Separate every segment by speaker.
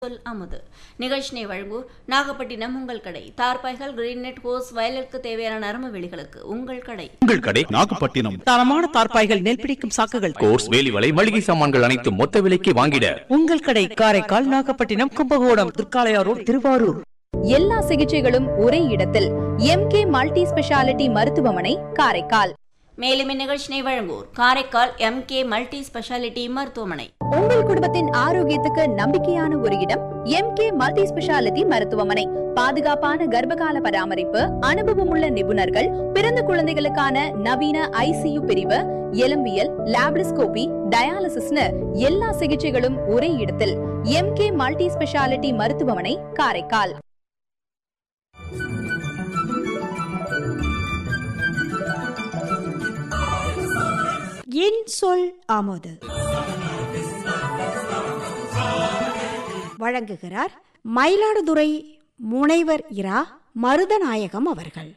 Speaker 1: சொல் அமுது நிகழ்ச்சினை வழங்குவோர் நாகப்பட்டினம் உங்கள் கடை தார்பாய்கள் கிரீன் நெட் ஹோஸ் வயலுக்கு தேவையான நரம்பு வெளிகளுக்கு உங்கள் கடை
Speaker 2: உங்கள் கடை நாகப்பட்டினம்
Speaker 3: தரமான தார்ப்பாய்கள் நெல் பிடிக்கும் சாக்குகள்
Speaker 4: கோர்ஸ் வேலிவலை மளிகை சாமான்கள் அனைத்தும் மொத்த விலைக்கு வாங்கிட
Speaker 3: உங்கள் கடை காரைக்கால் நாகப்பட்டினம் கும்பகோணம் திருக்காளையாரோடு திருவாரூர்
Speaker 5: எல்லா சிகிச்சைகளும் ஒரே இடத்தில் எம்கே மல்டி ஸ்பெஷாலிட்டி மருத்துவமனை காரைக்கால்
Speaker 1: மேலும் இந்நிகழ்ச்சினை வழங்குவோர் Karaikal M K multi speciality மருத்துவமனை
Speaker 5: உங்கள் குடும்பத்தின் ஆரோக்கியத்துக்கு நம்பிக்கையான ஒரு இடம் எம்கே மல்டி ஸ்பெஷாலிட்டி மருத்துவமனை பாதுகாப்பான கர்ப்பகால பராமரிப்பு அனுபவமுள்ள நிபுணர்கள் பிறந்த குழந்தைகளுக்கான நவீன ஐசியு பிரிவு எலும்பியல் லாப்ரிஸ்கோபி டயாலிசிஸ்னு எல்லா சிகிச்சைகளும் ஒரே இடத்தில் எம்கே மல்டி ஸ்பெஷாலிட்டி மருத்துவமனை காரைக்கால்
Speaker 6: என் சொல் ஆமோது வழங்குகிறார் மயிலாடுதுறை முனைவர் இரா மருதநாயகம் அவர்கள்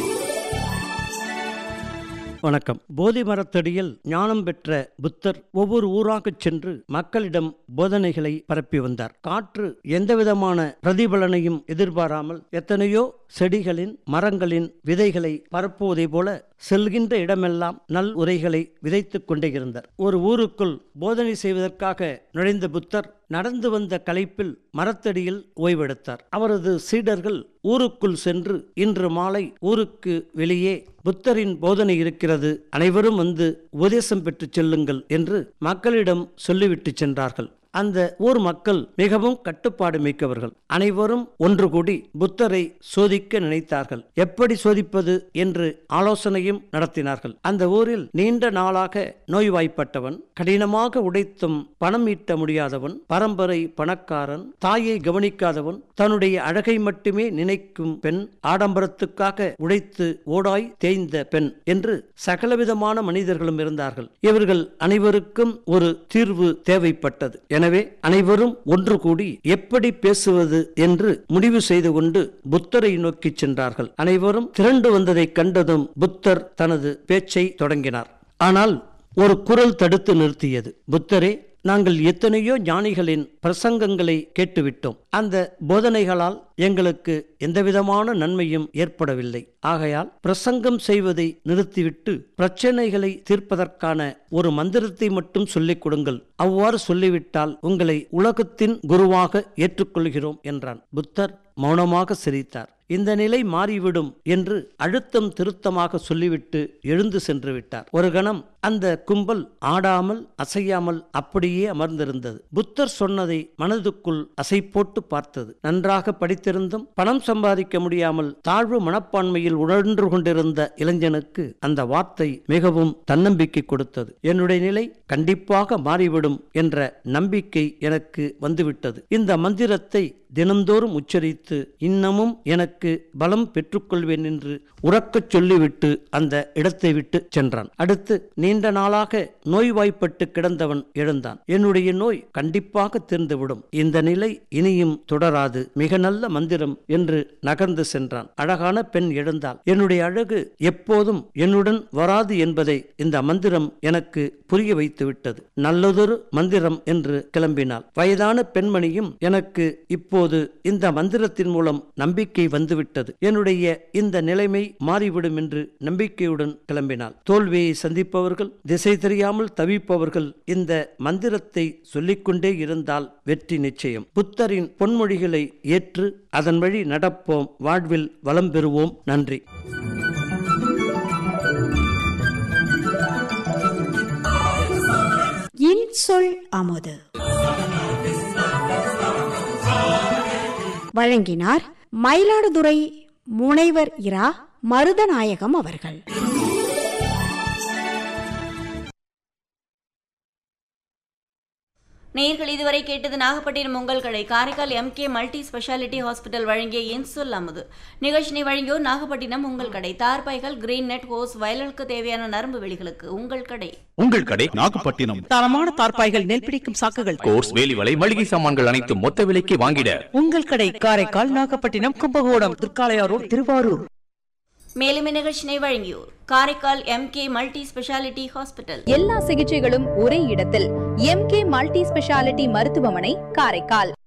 Speaker 7: வணக்கம் போதி மரத்தடியில் ஞானம் பெற்ற புத்தர் ஒவ்வொரு ஊராகச் சென்று மக்களிடம் போதனைகளை பரப்பி வந்தார் காற்று எந்தவிதமான பிரதிபலனையும் எதிர்பாராமல் எத்தனையோ செடிகளின் மரங்களின் விதைகளை பரப்புவதை போல செல்கின்ற இடமெல்லாம் நல் உரைகளை விதைத்துக் கொண்டே இருந்தார் ஒரு ஊருக்குள் போதனை செய்வதற்காக நுழைந்த புத்தர் நடந்து வந்த களைப்பில் மரத்தடியில் ஓய்வெடுத்தார் அவரது சீடர்கள் ஊருக்குள் சென்று இன்று மாலை ஊருக்கு வெளியே புத்தரின் போதனை இருக்கிறது அனைவரும் வந்து உபதேசம் பெற்றுச் செல்லுங்கள் என்று மக்களிடம் சொல்லிவிட்டு சென்றார்கள் அந்த ஊர் மக்கள் மிகவும் கட்டுப்பாடு மிக்கவர்கள் அனைவரும் ஒன்று கூடி புத்தரை சோதிக்க நினைத்தார்கள் எப்படி சோதிப்பது என்று ஆலோசனையும் நடத்தினார்கள் அந்த ஊரில் நீண்ட நாளாக நோய்வாய்ப்பட்டவன் கடினமாக உடைத்தும் பணம் ஈட்ட முடியாதவன் பரம்பரை பணக்காரன் தாயை கவனிக்காதவன் தன்னுடைய அழகை மட்டுமே நினைக்கும் பெண் ஆடம்பரத்துக்காக உழைத்து ஓடாய் தேய்ந்த பெண் என்று சகலவிதமான மனிதர்களும் இருந்தார்கள் இவர்கள் அனைவருக்கும் ஒரு தீர்வு தேவைப்பட்டது எனவே அனைவரும் ஒன்று கூடி எப்படி பேசுவது என்று முடிவு செய்து கொண்டு புத்தரை நோக்கி சென்றார்கள் அனைவரும் திரண்டு வந்ததைக் கண்டதும் புத்தர் தனது பேச்சை தொடங்கினார் ஆனால் ஒரு குரல் தடுத்து நிறுத்தியது புத்தரே நாங்கள் எத்தனையோ ஞானிகளின் பிரசங்கங்களை கேட்டுவிட்டோம் அந்த போதனைகளால் எங்களுக்கு எந்தவிதமான நன்மையும் ஏற்படவில்லை ஆகையால் பிரசங்கம் செய்வதை நிறுத்திவிட்டு பிரச்சனைகளை தீர்ப்பதற்கான ஒரு மந்திரத்தை மட்டும் சொல்லிக் கொடுங்கள் அவ்வாறு சொல்லிவிட்டால் உங்களை உலகத்தின் குருவாக ஏற்றுக்கொள்கிறோம் என்றான் புத்தர் மௌனமாக சிரித்தார் இந்த நிலை மாறிவிடும் என்று அழுத்தம் திருத்தமாக சொல்லிவிட்டு எழுந்து சென்று விட்டார் ஒரு கணம் அந்த கும்பல் ஆடாமல் அசையாமல் அப்படியே அமர்ந்திருந்தது புத்தர் சொன்னதை மனதுக்குள் அசை போட்டு பார்த்தது நன்றாக படித்திருந்தும் பணம் சம்பாதிக்க முடியாமல் தாழ்வு மனப்பான்மையில் உணர்ந்து கொண்டிருந்த இளைஞனுக்கு அந்த வார்த்தை மிகவும் தன்னம்பிக்கை கொடுத்தது என்னுடைய நிலை கண்டிப்பாக மாறிவிடும் என்ற நம்பிக்கை எனக்கு வந்துவிட்டது இந்த மந்திரத்தை தினந்தோறும் உச்சரித்து இன்னமும் எனக்கு பலம் பெற்றுக்கொள்வேன் என்று உறக்கச் சொல்லிவிட்டு அந்த இடத்தை விட்டு சென்றான் அடுத்து நீண்ட நாளாக நோய்வாய்ப்பட்டு கிடந்தவன் எழுந்தான் என்னுடைய நோய் கண்டிப்பாக தீர்ந்துவிடும் இந்த நிலை இனியும் தொடராது மிக நல்ல மந்திரம் என்று நகர்ந்து சென்றான் அழகான பெண் எழுந்தாள் என்னுடைய அழகு எப்போதும் என்னுடன் வராது என்பதை இந்த மந்திரம் எனக்கு புரிய வைத்து விட்டது நல்லதொரு மந்திரம் என்று கிளம்பினாள் வயதான பெண்மணியும் எனக்கு இப்போது இந்த மந்திரத்தின் மூலம் நம்பிக்கை வந்துவிட்டது என்னுடைய இந்த நிலைமை மாறிவிடும் என்று நம்பிக்கையுடன் கிளம்பினாள் தோல்வியை சந்திப்பவர்கள் திசை தெரியாமல் தவிப்பவர்கள் இந்த மந்திரத்தை சொல்லிக்கொண்டே இருந்தால் வெற்றி நிச்சயம் புத்தரின் பொன்மொழிகளை ஏற்று அதன் வழி நடப்போம் வாழ்வில் வளம் பெறுவோம் நன்றி
Speaker 6: என் சொல் ஆமோது வழங்கினார் மயிலாடுதுறை முனைவர் இரா மருதநாயகம் அவர்கள்
Speaker 1: நேர்கள் இதுவரை கேட்டது நாகப்பட்டினம் உங்கள் கடை Karaikal M K multi speciality hospital வழங்கிய என் சொல் அமுது நிகழ்ச்சினை வழங்கியோர் நாகப்பட்டினம் உங்கள் கடை தார்பாய்கள் கிரீன் நெட் ஹோஸ் வயலுக்கு தேவையான நரம்பு வெளிகளுக்கு உங்கள் கடை
Speaker 2: உங்கள் கடை நாகப்பட்டினம்
Speaker 3: தரமான தார்ப்பாய்கள் நெல் பிடிக்கும் சாக்குகள்
Speaker 4: கோர்ஸ் வேலிவலை மளிகை சாமான்கள் அனைத்தும் மொத்த விலைக்கு வாங்கிட
Speaker 3: உங்கள் கடை காரைக்கால் நாகப்பட்டினம் கும்பகோணம் திருக்காளையாரோடு திருவாரூர்
Speaker 1: மேலும் இந்நிகழ்ச்சினை வழங்கியோர் Karaikal M K multi speciality hospital
Speaker 5: எல்லா சிகிச்சைகளும் ஒரே இடத்தில் எம்கே மல்டி ஸ்பெஷாலிட்டி மருத்துவமனை காரைக்கால்